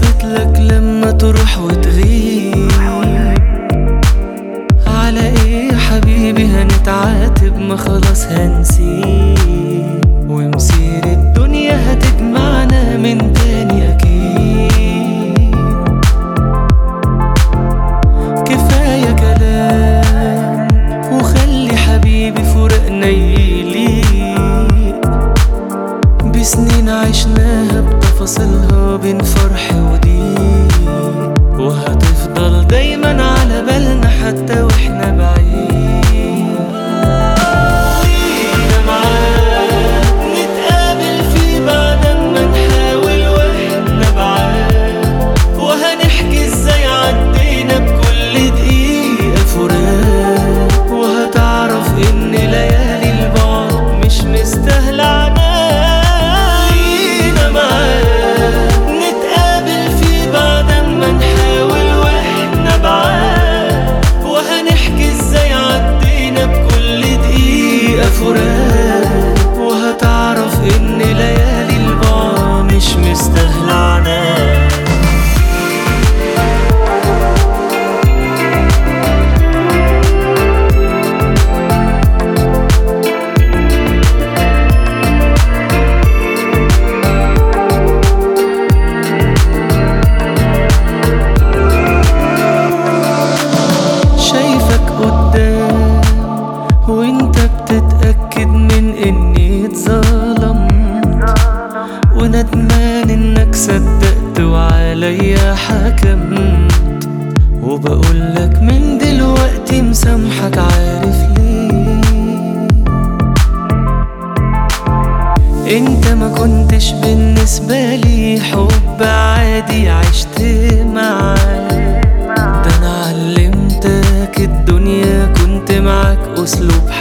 واثبت لك لما تروح وتغيب على ايه يا حبيبي هنتعاتب ما خلاص هنسيب ومسير الدنيا هتجمعنا من تاني اكيد كفاية كلام وخلي حبيبي فراقنا يليق بسنين عشناها بتفاصيلها بين فرح وضيق وهتفضل دايما على بالنا حتى واحنا بعيد لينا معاد نتقابل في بعد ما نحاول واحنا بعاد وهنحكي ازاي عدينا بكل دقيقة فراق وهتعرف ان ليالي البعد مش مستاهلة عناء لينا معاد نتقابل في بعد ما نحاول واحنا بعاد وهنحكي ازاي عدينا بكل دقيقة فراق وهتعرف ان ليالي البعد مش مستاهلة عناء شايفك قدام وانت بتتأكد من اني اتظلمت وندمان انك صدقت وعليا حكمت وبقولك من دلوقتي مسامحك عارف ليه انت ما كنتش بالنسبة لي حب عادي عشت معاك ده انا علمتك الدنيا كنت معاك اسلوب